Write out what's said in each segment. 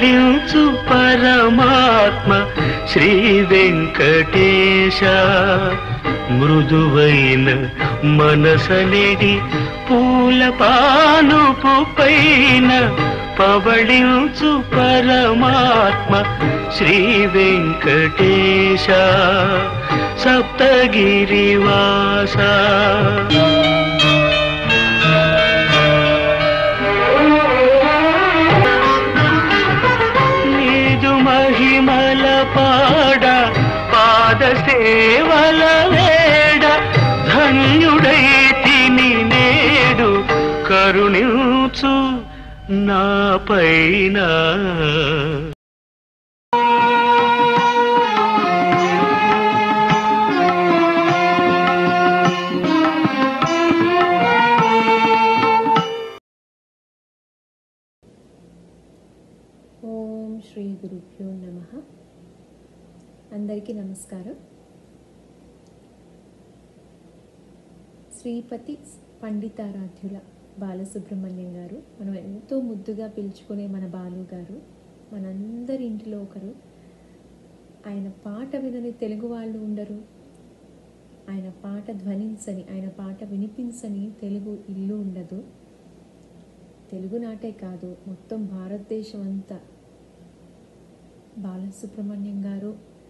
పవళించు పరమాత్మ శ్రీ వెంకటేశ మృదువైన మనసనిడి పూల పానుపు పైన పవళించు పరమాత్మ శ్రీ వెంకటేశ సప్తగిరివాస నీదు మహిమల పాడ పాద సేవల వేడ ధన్యుడై తిని నేడు కరుణించు నా పైన ఓం శ్రీ గురుభ్యో నమ అందరికీ నమస్కారం శ్రీపతి పండితారాధ్యుల బాలసుబ్రహ్మణ్యం గారు మనం ఎంతో ముద్దుగా పిలుచుకునే మన బాలు గారు మనందరి ఇంటిలో ఒకరు ఆయన పాట వినని తెలుగు వాళ్ళు ఉండరు ఆయన పాట ధ్వనించని ఆయన పాట వినిపించని తెలుగు ఇల్లు ఉండదు తెలుగునాటే కాదు మొత్తం భారతదేశం అంతా బాలసుబ్రహ్మణ్యం గారు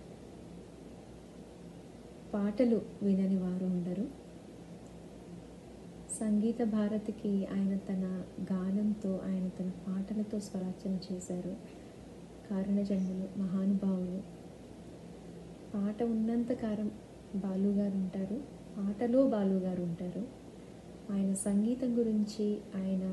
పాటలు వినని వారు ఉండరు సంగీత భారతికి ఆయన తన గానంతో ఆయన తన పాటలతో స్వరాచన చేశారు కారణజన్ములు మహానుభావులు పాట ఉన్నంతకాలం బాలుగారు ఉంటారు పాటలో బాలుగారు ఉంటారు ఆయన సంగీతం గురించి ఆయన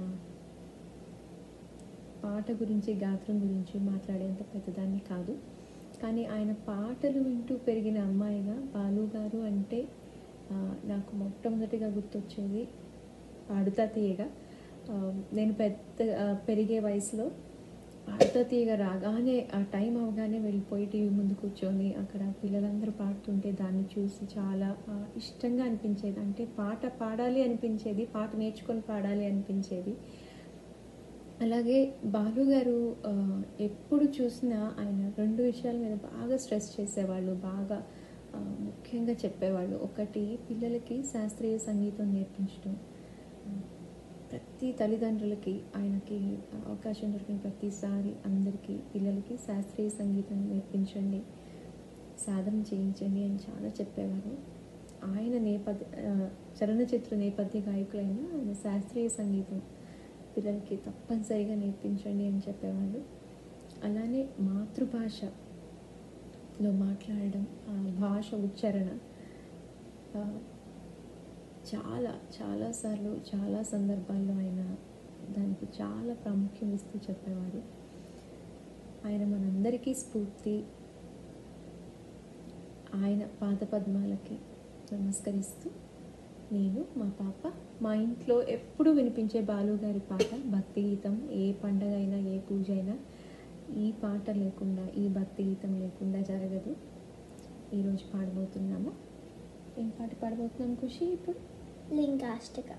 పాట గురించి గాత్రం గురించి మాట్లాడేంత పెద్దదాన్ని కాదు కానీ ఆయన పాటలు వింటూ పెరిగిన అమ్మాయిగా బాలు గారు అంటే ఆ, నాకు మొట్టమొదటిగా గుర్తొచ్చేది పాడుతా తీయగా ఆ, నేను పెద్ద ఆ, పెరిగే వయసులో పాడుతా తీయగా రాగానే ఆ టైం అవగానే వెళ్ళిపోయి టీవీ ముందు కూర్చొని అక్కడ పిల్లలందరూ పాడుతుంటే దాన్ని చూసి చాలా ఆ, ఇష్టంగా అనిపించేది అంటే పాట పాడాలి అనిపించేది పాట నేర్చుకొని పాడాలి అనిపించేది అలాగే బాలు గారు ఆ, ఎప్పుడు చూసినా ఆయన రెండు విషయాల మీద బాగా స్ట్రెస్ చేసేవాళ్ళు బాగా ఆ, ముఖ్యంగా చెప్పేవాళ్ళు ఒకటి పిల్లలకి శాస్త్రీయ సంగీతం నేర్పించడం ఆ, ప్రతి తల్లిదండ్రులకి ఆయనకి అవకాశం దొరికిన ప్రతిసారి అందరికీ పిల్లలకి శాస్త్రీయ సంగీతం నేర్పించండి సాధన చేయించండి అని చాలా చెప్పేవారు ఆయన నేపథ్య ఆ, చలనచిత్ర నేపథ్య గాయకులైన ఆయన శాస్త్రీయ సంగీతం పిల్లలకి తప్పనిసరిగా నేర్పించండి అని చెప్పేవాళ్ళు అలానే మాతృభాషలో మాట్లాడడం ఆ భాష ఉచ్చారణ ఆ, చాలా చాలాసార్లు చాలా సందర్భాల్లో ఆయన దానికి చాలా ప్రాముఖ్యం ఇస్తూ చెప్పేవారు ఆయన మనందరికీ స్ఫూర్తి ఆయన పాదపద్మాలకి నమస్కరిస్తూ నేను మా పాప మా ఇంట్లో ఎప్పుడు వినిపించే బాలు గారి పాట భక్తి గీతం ఏ పండగ అయినా ఏ పూజ అయినా ఈ పాట లేకుండా ఈ భక్తి గీతం లేకుండా జరగదు ఈరోజు పాడబోతున్నాము ఏం పాట పాడబోతున్నాం ఖుషి ఇప్పుడు లింగాష్టక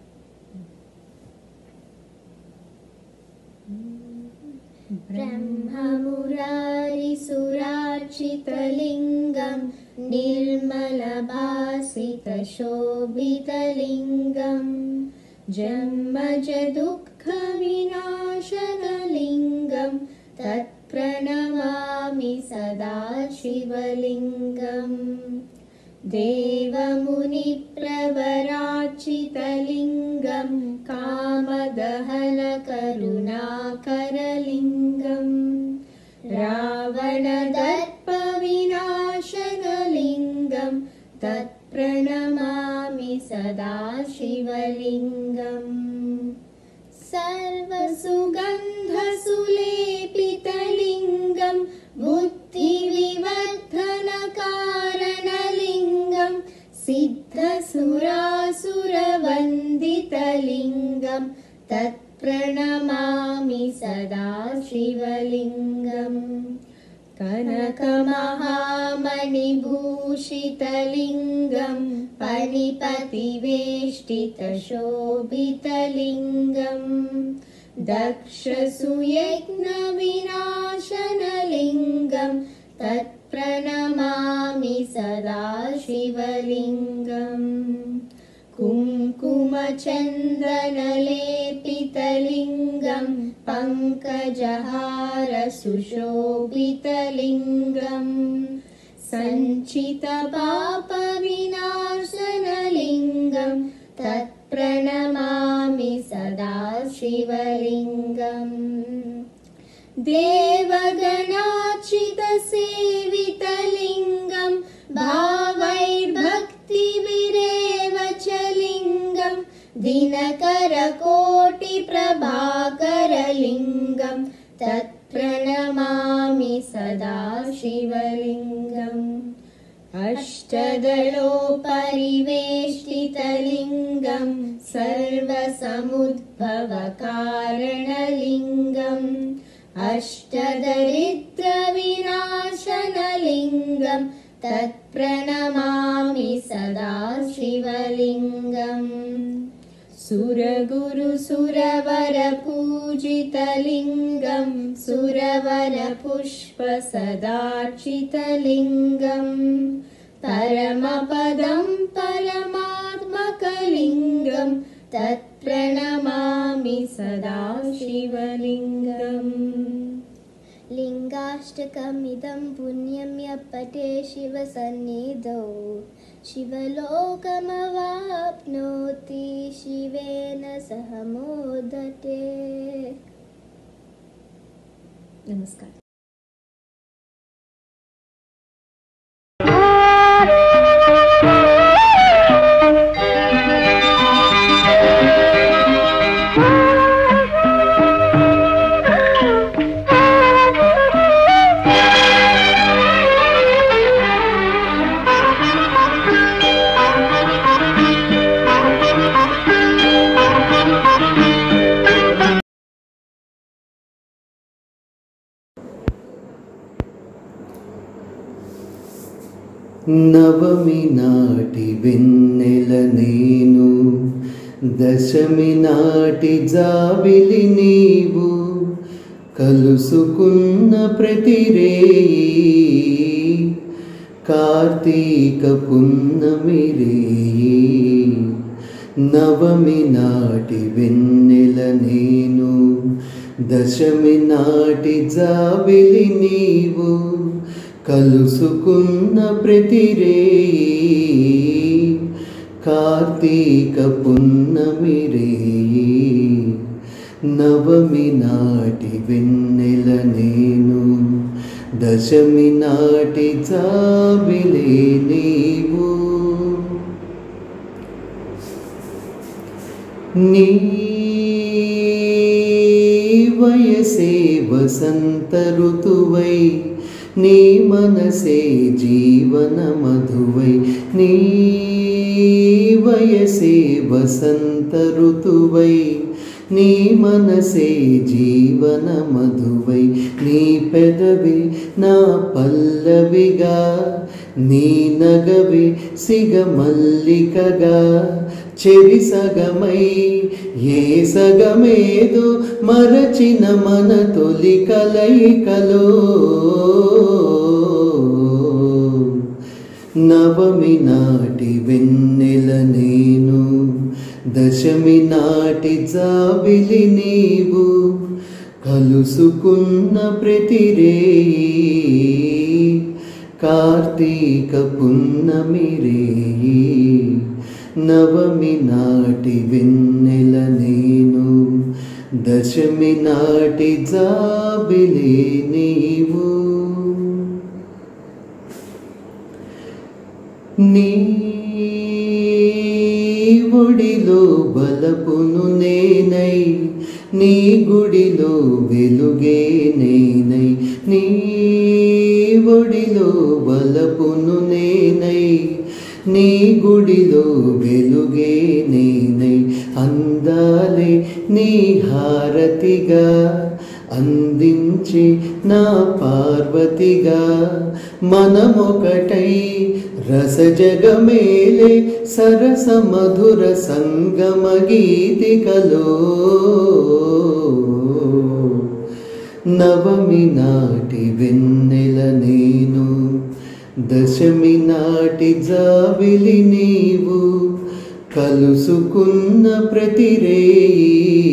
ब्रह्ममुरारिसुरार्चितलिङ्गं निर्मलभासितशोभितलिङ्गं जन्मजदुःखविनाशनलिङ्गं तत्प्रणमामि सदा शिवलिङ्गम् देवमुनिप्रवरार्चितलिङ्गं कामदहनकरुणाकरलिङ्गं रावणदर्पविनाशनलिङ्गं तत्प्रणमामि सदा शिवलिङ्गम् सर्वसुगन्धसुलेपितलिङ्गं बुद्धिविवर्धनकारणलिङ्गं सिद्धसुरासुरवन्दितलिङ्गं तत्प्रणमामि सदा शिवलिङ्गम् कनकमहामणिभूषितलिङ्गं परिपतिवेष्टितशोभितलिङ्गम् दक्षसुयज्ञविनाशनलिङ्गं तत्प्रणमामि सदा शिवलिङ्गम् कुङ्कुमचन्दनलेपितलिङ्गं पङ्कजहारसुशोभितलिङ्गम् सञ्चितपापविनाशनलिङ्गं तत्प्रणमामि सदा शिवलिङ्गम् देवगणाचितसेवितलिङ्गं भावैर्भक्तिभिरेव च लिङ्गं दिनकरकोटिप्रभाकरलिङ्गं तत्प्रणमामि सदा शिवलिङ्गम् अष्टदलोपरिवेष्टितलिङ्गं सर्वसमुद्भवकारणलिङ्गम् अष्टदरिद्रविनाशनलिङ्गं तत्प्रणमामि सदा शिवलिङ्गम् सुरगुरुसुरवरपूजितलिङ्गं सुरवरपुष्पसदार्चितलिङ्गम् परमपदं परमात्मकलिङ्गं तत्प्रणमामि सदा शिवलिङ्गम् लिङ्गाष्टकमिदं पुण्यं यः पठे शिवसन्निधौ शिवलोकमवाप्नोति शिवेन सह मोदते నమస్కారం నవమి నాటి వెన్నెల నేను దశమి నాటి జాబిలి నీవు కలుసుకున్న ప్రతిరేయి కార్తీక పున్నమి రేయి నవమి నాటి వెన్నెల నేను దశమి నాటి జాబిలి నీవు కలుసుకున్న ప్రతిరేయి కార్తీక పున్నమి రేయి నవమి నాటి వెన్నెల నేను దశమి నాటి జాబిలే నీవు నీ వయసే వసంత ఋతువై నీ మనసే జీవన మధువై నీ వయసే వసంత ఋతువై నీ మనసే జీవన మధువై నీ పెదవి నా పల్లవిగా నీ నగవి సిగ మల్లికగా చెరి సగమై ఏ సగమేదో మరచిన మన తొలి కలయికలో నవమి నాటి వెన్నెల నేను దశమి నాటి జాబిలి నీవు కలుసుకున్న ప్రతిరేయి కార్తీక పున్నమి రేయి నవమి నాటి వెన్నెల నేను దశమి నాటి జాబిలి నీవు నీ ఒడిలో బలపును నేనై నీ గుడిలో వెలుగే నేనై నీ ఒడిలో బలపును నేనై నీ గుడిలో వెలుగే నేనై అందాలే నీ హారతిగా అందించి నా పార్వతిగా మనమొకటై రసజగమేలే సరస మధుర సంగమ గీతికలో నవమి నాటి వెన్నెల నేను దశమి నాటి జాబిలి నీవు కలుసుకున్న ప్రతిరేయి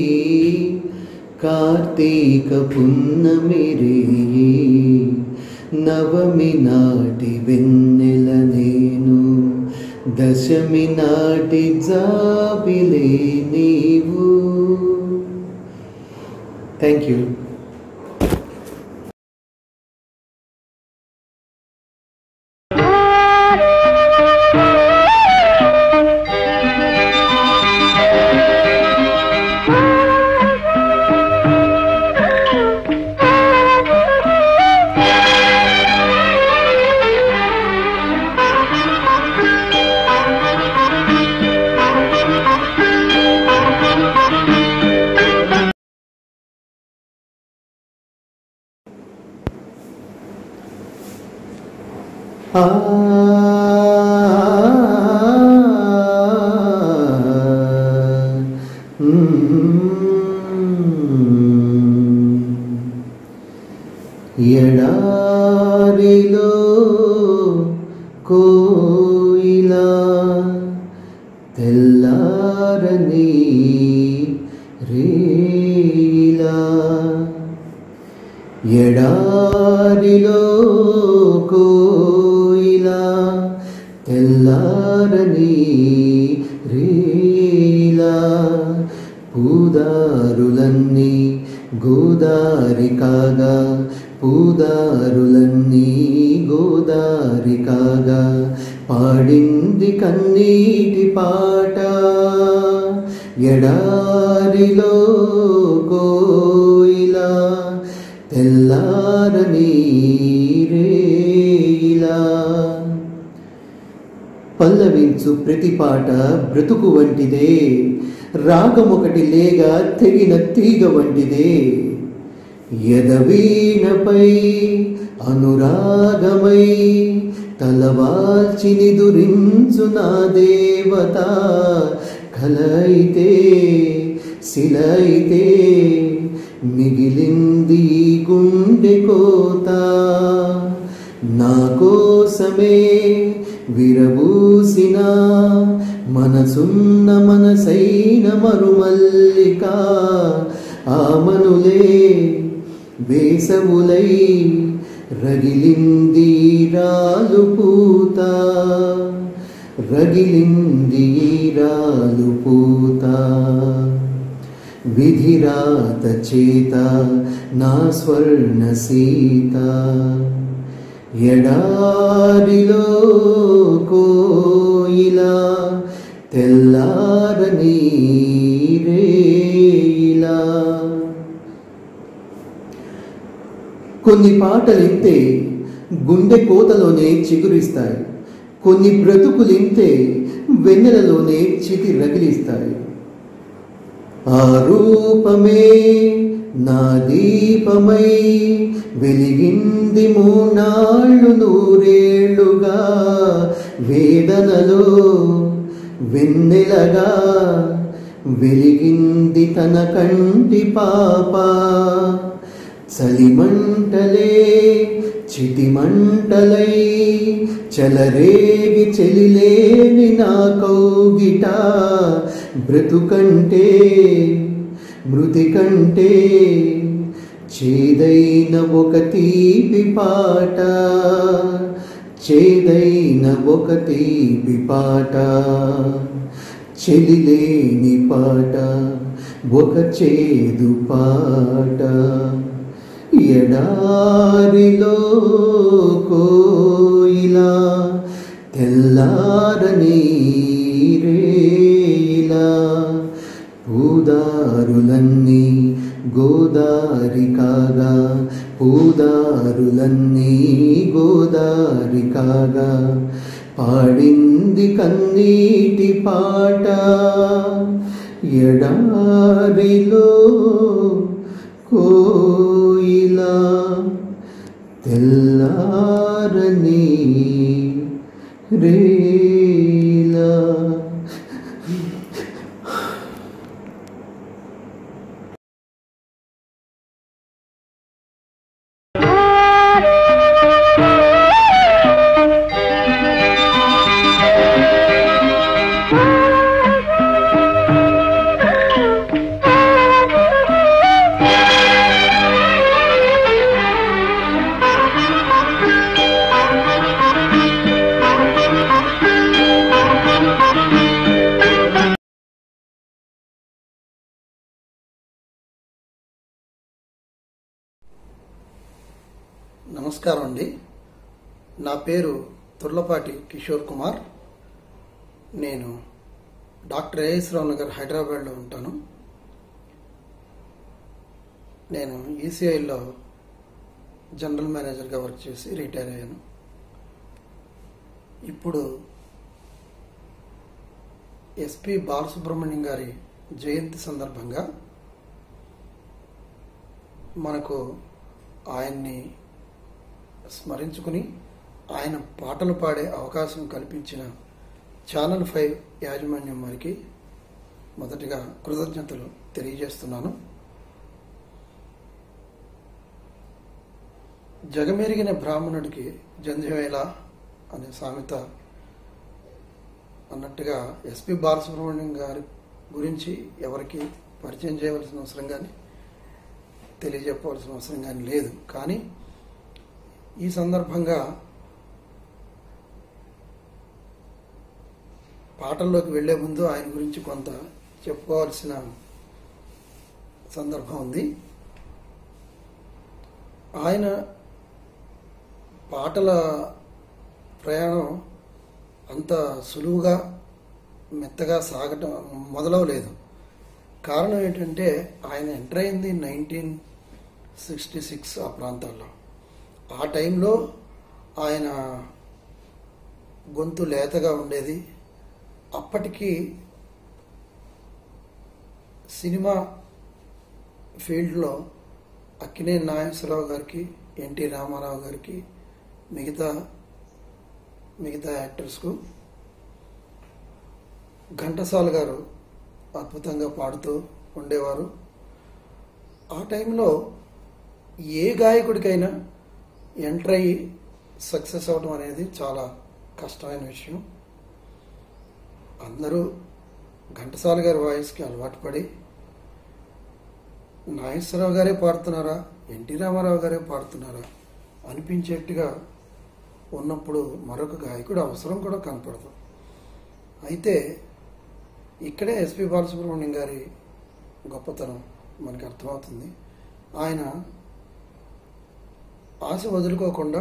కార్తీక పున్నమి రేయి నవమి నాటి వెన్నెల నేను దశమి నాటి జాబిలే నీవు థ్యాంక్ యూ ఆ ఎడారిలో కోయిలా తెల్లారని రేలా ఎడారిలో కోయిలా తెల్లారని రీలా పూదారులన్నీ గోదారి కాగా పూదారులన్నీ గోదారి కాగా పాడింది కన్నీటి పాట ఎడారిలో కోయిలా తెల్లారని రేయిలా పల్లవించు ప్రతి పాట బ్రతుకు వంటిదే రాగమొకటి లేక తెగిన తీగ వంటిదే ఎదవీణపై అనురాగమై తలవాల్చి నిదురించు నా దేవత కలైతే శిలైతే మిగిలింది ఈ గుండె కోత నా కోసమే విరబూసిన మనసున్న మనసైన మరుమల్లిక ఆమనులే వేసవులై రగిలింది రాలు పూత రగిలింది రాలు పూత విధిరాత చేత నా స్వర్ణ సీత ఎడారిలో కోయిలా తెల్లారని రేయిలా కొన్ని పాటలింతే గుండె కోతలోనే చిగురిస్తాయి కొన్ని బ్రతుకులింతే వెన్నెలలోనే చితి రగిలిస్తాయి ఆ రూపమే నా దీపమై వెలిగింది మూనాళ్ళు నూరేళ్లుగా వేదనలో వెన్నెలగా వెలిగింది తన కంటి పాప చలిమంటలే చితిమంటలై చలరేగి చెలిలేని నా కౌగిట బ్రతుకంటే మృతి కంటే చేదైన ఒక తీపి పాట చేదైన ఒక తీపి పాట చెలిలేని పాట ఒక చేదు పాట ఎడారిలో కోయిలా తెల్లారని రేయిలా పూదారులన్నీ గోదారి కాగా పూదారులన్నీ గోదారి కాగా పాడింది కన్నీటి పాట ఎడారిలో కోయిలా తెల్లారని రేలా నమస్కారం అండి నా పేరు తుర్లపాటి కిషోర్ కుమార్ నేను డాక్టర్ ఏఎస్ రావు నగర్ హైదరాబాద్లో ఉంటాను నేను ఈసీఐలో జనరల్ మేనేజర్గా వర్క్ చేసి రిటైర్ అయ్యాను ఇప్పుడు ఎస్పి బాలసుబ్రహ్మణ్యం గారి జయంతి సందర్భంగా మనకు ఆయన్ని స్మరించుకుని ఆయన పాటలు పాడే అవకాశం కల్పించిన ఛానల్ ఫైవ్ యాజమాన్యం వారికి మొదటిగా కృతజ్ఞతలు తెలియజేస్తున్నాను జగమెరిగిన బ్రాహ్మణుడికి జంధ్యమేళ అనే సామెత అన్నట్టుగా ఎస్పి బాలసుబ్రహ్మణ్యం గారి గురించి ఎవరికి పరిచయం చేయవలసిన అవసరం కానీ తెలియజెప్పవలసిన అవసరం కానీ లేదు కానీ ఈ సందర్భంగా పాటల్లోకి వెళ్లే ముందు ఆయన గురించి కొంత చెప్పుకోవాల్సిన సందర్భం ఉంది ఆయన పాటల ప్రయాణం అంత సులువుగా మెత్తగా సాగటం మొదలవలేదు కారణం ఏంటంటే ఆయన ఎంటర్ అయింది నైన్టీన్ సిక్స్టీ సిక్స్ ఆ ప్రాంతాల్లో ఆ టైంలో ఆయన గొంతు లేతగా ఉండేది అప్పటికి సినిమా ఫీల్డ్లో అక్కినేని నాగేశ్వరరావు గారికి ఎన్టీ రామారావు గారికి మిగతా మిగతా యాక్టర్స్కు ఘంటసాల గారు అద్భుతంగా పాడుతూ ఉండేవారు ఆ టైంలో ఏ గాయకుడికైనా ఎంటర్ అయ్యి సక్సెస్ అవడం అనేది చాలా కష్టమైన విషయం అందరూ ఘంటసాల గారి వాయిస్కి అలవాటు పడి నాగేశ్వరరావు గారే పాడుతున్నారా ఎన్టీ రామారావు గారే పాడుతున్నారా అనిపించేట్టుగా ఉన్నప్పుడు మరొక గాయకుడు అవసరం కూడా కనపడదు అయితే ఇక్కడే ఎస్పి బాలసుబ్రహ్మణ్యం గారి గొప్పతనం మనకి అర్థమవుతుంది ఆయన ఆశ వదులుకోకుండా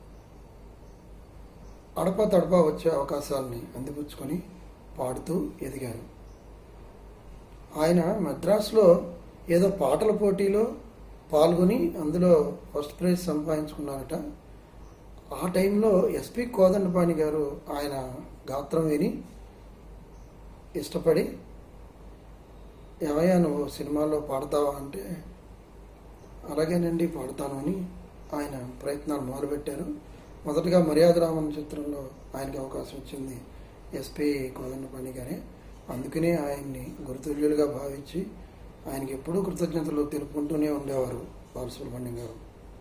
అడపా తడపా వచ్చే అవకాశాలని అందిపుచ్చుకొని పాడుతూ ఎదిగారు ఆయన మద్రాసులో ఏదో పాటల పోటీలో పాల్గొని అందులో ఫస్ట్ ప్రైజ్ సంపాదించుకున్నారట ఆ టైంలో ఎస్పి కోదండపాణి గారు ఆయన గాత్రం విని ఇష్టపడి ఏమయ్యా నువ్వు సినిమాలో పాడతావా అంటే అలాగేనండి పాడతాను అని ఆయన ప్రయత్నాలు మొదలుపెట్టారు మొదటగా మర్యాద రామన్ చిత్రంలో ఆయనకి అవకాశం వచ్చింది ఎస్పి కోదండపాణి గారే అందుకనే ఆయన్ని గురుతుల్యులుగా భావించి ఆయనకి ఎప్పుడూ కృతజ్ఞతలు తెలుపుకుంటూనే ఉండేవారు బాలసుబ్రహ్మణ్యం గారు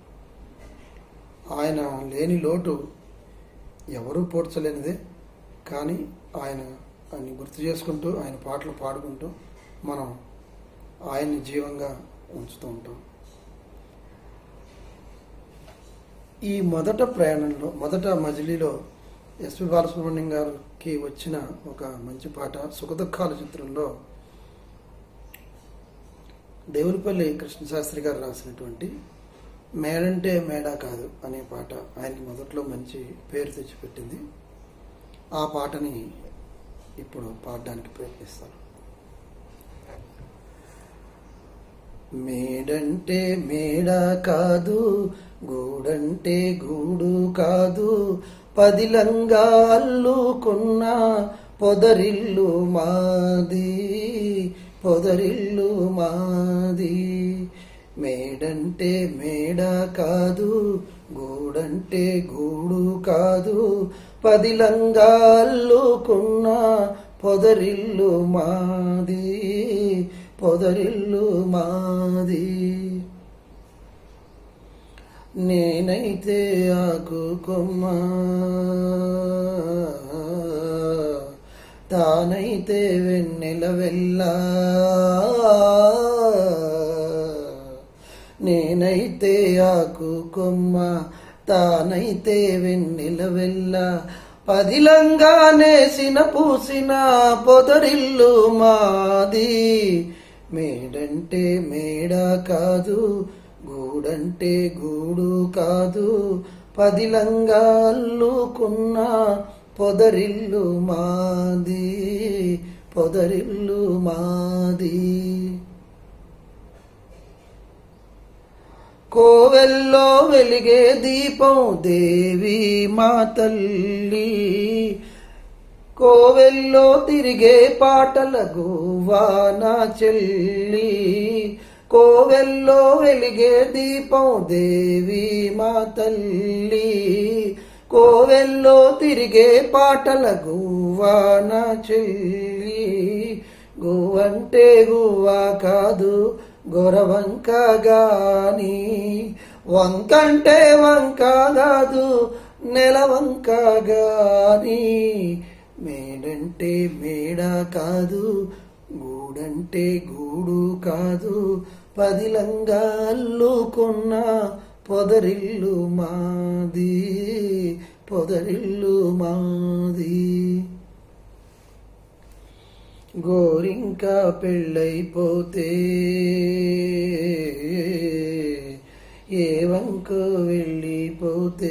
ఆయన లేని లోటు ఎవరూ పోడ్చలేనిదే కానీ ఆయన ఆయన్ని గుర్తు చేసుకుంటూ ఆయన పాటలు పాడుకుంటూ మనం ఆయన్ని జీవంగా ఉంచుతూ ఉంటాం ఈ మొదట ప్రయాణంలో మొదట మజిలీలో ఎస్పి బాలసుబ్రహ్మణ్యం గారికి వచ్చిన ఒక మంచి పాట సుఖదుఖాల చిత్రంలో దేవులపల్లి కృష్ణశాస్త్రి గారు రాసినటువంటి మేడంటే మేడా కాదు అనే పాట ఆయనకి మొదట్లో మంచి పేరు తెచ్చిపెట్టింది ఆ పాటని ఇప్పుడు పాడడానికి ప్రయత్నిస్తాను మేడంటే మేడ కాదు గూడంటే గూడు కాదు పదిలంగా అల్లుకున్న పొదరిల్లు మాది పొదరిల్లు మాది మేడంటే మేడ కాదు గూడంటే గూడు కాదు పదిలంగా అల్లుకున్న పొదరిల్లు మాది పొదరిల్లు మాది నేనైతే ఆకు కొమ్మ తానైతే వెన్నెల వెళ్ళా నేనైతే ఆకు కొమ్మ తానైతే వెన్నెల వెళ్ళ పదిలంగా నేసిన పూసిన పొదరిల్లు మాది మేడంటే మేడ కాదు గూడంటే గూడు కాదు పదిలంగా అల్లుకున్న పొదరిల్లు మాది పొదరిల్లు మాది కోవెల్లో వెలిగే దీపం దేవి మా తల్లి కోవెల్లో తిరిగే పాటల గోవాన చెల్లి కోవెల్లో వెలిగే దీపం దేవి మా తల్లి కోవెల్లో తిరిగే పాటల గువ్వాన చెల్లి గువ్వంటే గువ్వా కాదు గొరవంక గాని వంకంటే వంక కాదు నెలవంక గాని మేడంటే మేడ కాదు గూడంటే గూడు కాదు పదిలంగా అల్లుకున్న పొదరిల్లు మాది పొదరిల్లు మాది గోరింక పెళ్ళైపోతే ఏ వంకు వెళ్ళిపోతే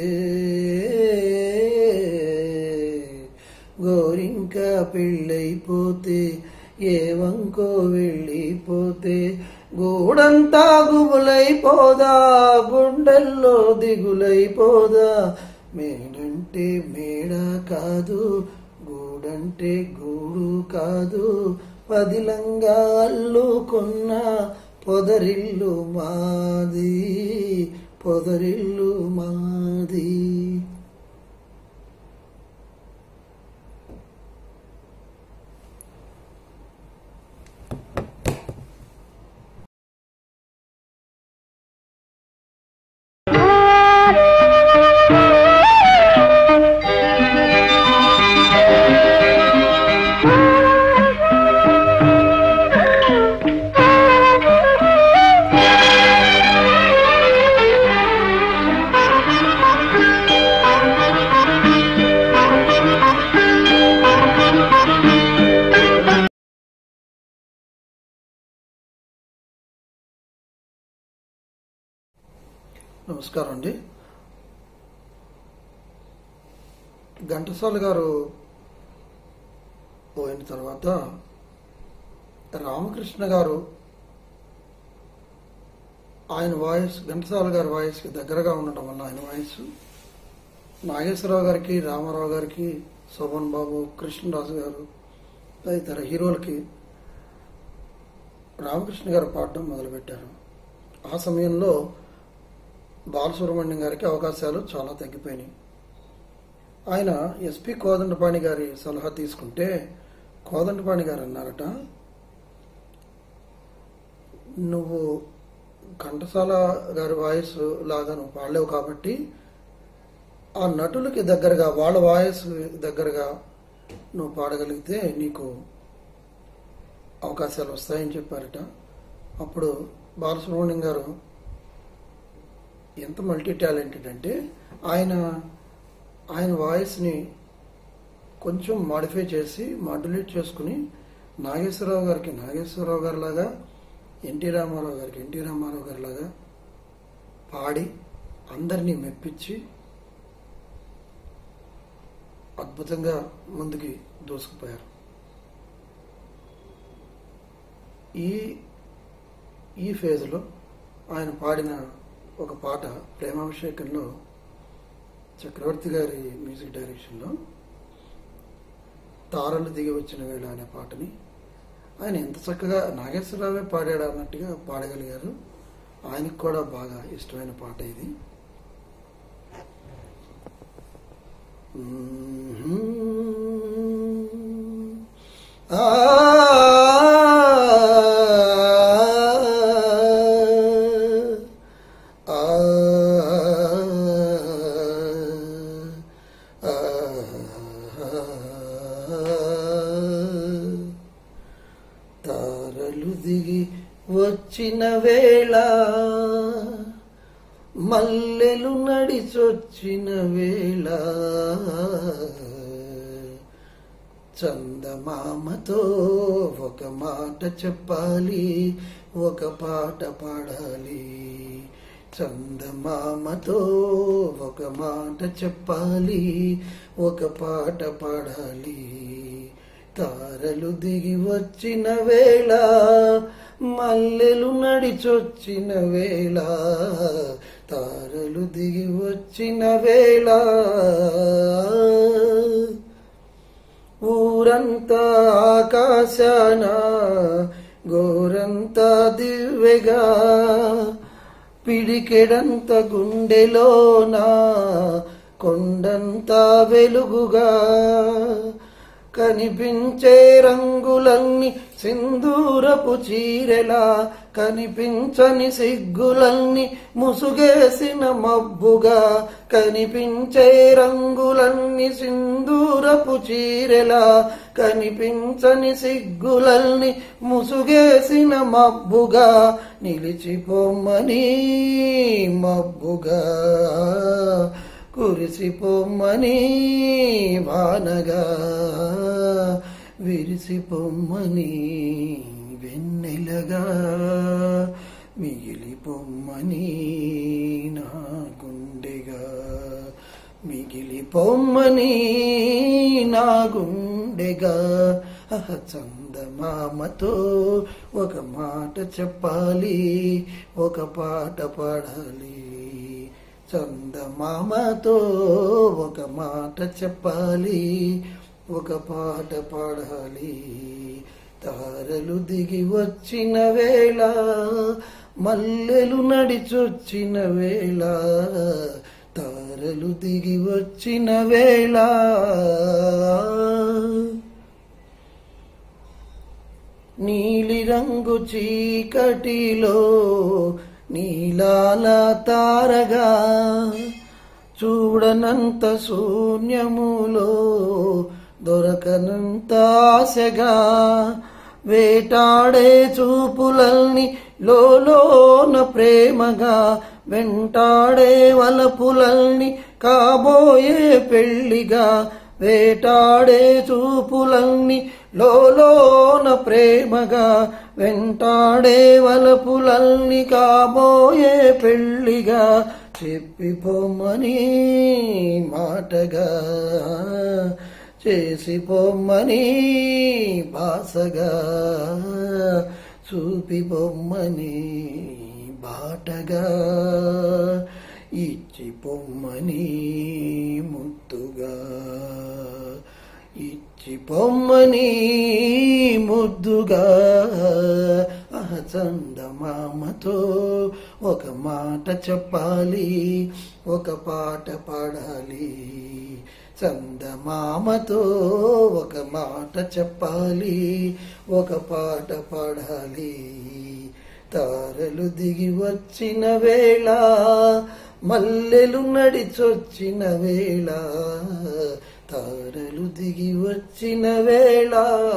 గోరింక పెళ్ళైపోతే ఏ వంకో వెళ్ళిపోతే గూడంతా గుబులైపోదా గుండెల్లో దిగులైపోదా మేడంటే మేడ కాదు గూడంటే గూడు కాదు పదిలంగా అల్లుకున్న పొదరిల్లు మాది పొదరిల్లు మాది నమస్కారం అండి ఘంటసాల గారు పోయిన తర్వాత రామకృష్ణ గారు ఆయన వాయిస్ ఘంటసాల గారి వాయిస్కి దగ్గరగా ఉండటం వల్ల ఆయన వాయిస్ నాగేశ్వరరావు గారికి రామారావు గారికి శోభన్ బాబు కృష్ణరాజు గారు తదితర హీరోలకి రామకృష్ణ గారు పాడడం మొదలుపెట్టారు ఆ సమయంలో బాలసుబ్రహ్మణ్యం గారికి అవకాశాలు చాలా తగ్గిపోయినాయి ఆయన ఎస్పి కోదండపాణి గారి సలహా తీసుకుంటే కోదండపాణి గారు అన్నారట నువ్వు ఘంటసాల గారి వాయిస్ లాగా నువ్వు పాడలేవు కాబట్టి ఆ నటులకి దగ్గరగా వాళ్ళ వాయిస్ దగ్గరగా నువ్వు పాడగలిగితే నీకు అవకాశాలు వస్తాయని చెప్పారట అప్పుడు బాలసుబ్రహ్మణ్యం గారు ఎంత మల్టీ టాలెంటెడ్ అంటే ఆయన ఆయన వాయిస్ని కొంచెం మాడిఫై చేసి మాడ్యులేట్ చేసుకుని నాగేశ్వరరావు గారికి నాగేశ్వరరావు గారి లాగా ఎన్టీ రామారావు గారికి ఎన్టీ రామారావు గారి లాగా పాడి అందరినీ మెప్పించి అద్భుతంగా ముందుకి దూసుకుపోయారు ఈ ఈ ఫేజ్లో ఆయన పాడిన ఒక పాట ప్రేమాభిషేకంలో చక్రవర్తి గారి మ్యూజిక్ డైరెక్షన్లో తారలు దిగి వచ్చిన వేళ అనే పాటని ఆయన ఎంత చక్కగా నాగేశ్వరరావే పాడాడు అన్నట్టుగా పాడగలిగారు ఆయనకు కూడా బాగా ఇష్టమైన పాట ఇది ఆ ఆ తారలు దిగి వచ్చిన వేళ మల్లెలు నడిచొచ్చిన వేళ చందమామతో ఒక మాట చెప్పాలి ఒక పాట పాడాలి చందమామతో ఒక మాట చెప్పాలి ఒక పాట పాడాలి తారలు దిగి వచ్చిన వేళ మల్లెలు నడిచొచ్చిన వేళ తారలు దిగి వచ్చిన వేళ ఊరంతా ఆకాశాన గోరంతా దివ్వెగా పిడికెడంత గుండెలోన కొండంతా వెలుగుగా కనిపించే రంగులన్నీ సింధూరపు చీరెలా కనిపించని సిగ్గులన్నీ ముసుగేసిన మబ్బుగా కనిపించే రంగులన్నీ సింధూరపు చీరెలా కనిపించని సిగ్గులన్నీ ముసుగేసిన మబ్బుగా నిలిచిపోమ్మని మబ్బుగా కురిసిపోమ్మని వానగా విరిసిపోమ్మని వెన్నెలగా మిగిలిపోమ్మని నా గుండెగా మిగిలిపోమ్మని నా గుండెగా అహ చందమామతో ఒక మాట చెప్పాలి ఒక పాట పాడాలి చందమామతో ఒక మాట చెప్పాలి ఒక పాట పాడాలి తారలు దిగి వచ్చిన వేళ మల్లెలు నడిచొచ్చిన వేళ తారలు దిగి వచ్చిన వేళ నీలిరంగు చీకటిలో నీలాల తారగా చూడనంత శూన్యములో దొరకనంత ఆశగా వేటాడే చూపులల్ని లోలోన ప్రేమగా వెంటాడే వలపులల్ని కాబోయే పెళ్లిగా వేటాడే చూపులల్ని లోలోన ప్రేమగా వెంటాడే వలపులల్ని కాబోయే పెళ్లిగా చెప్పిపోమ్మని మాటగా చేసిపోమ్మని బాసగా చూపిపోమ్మని బాటగా ఇచ్చి పొమ్మని ముద్దుగా ఇచ్చి పొమ్మని ముద్దుగా ఆహ చందమామతో ఒక మాట చెప్పాలి ఒక పాట పాడాలి చందమామతో ఒక మాట చెప్పాలి ఒక పాట పాడాలి తారలు దిగి వచ్చిన వేళ మల్లెలు నడిచొచ్చిన వేళ తారలు దిగి వచ్చిన వేళ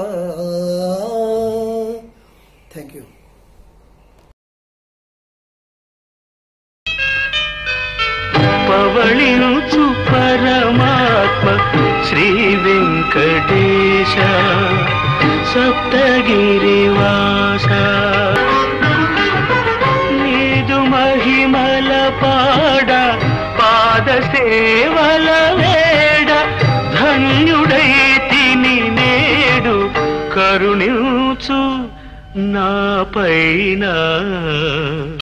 థ్యాంక్ యూ పవళించు పరమాత్మ శ్రీ వెంకటేశ సప్తగిరివాస నీదు మహిమల పాడ పాద సేవల వేడ ధన్యుడై తిని నేడు కరుణించు నా పైన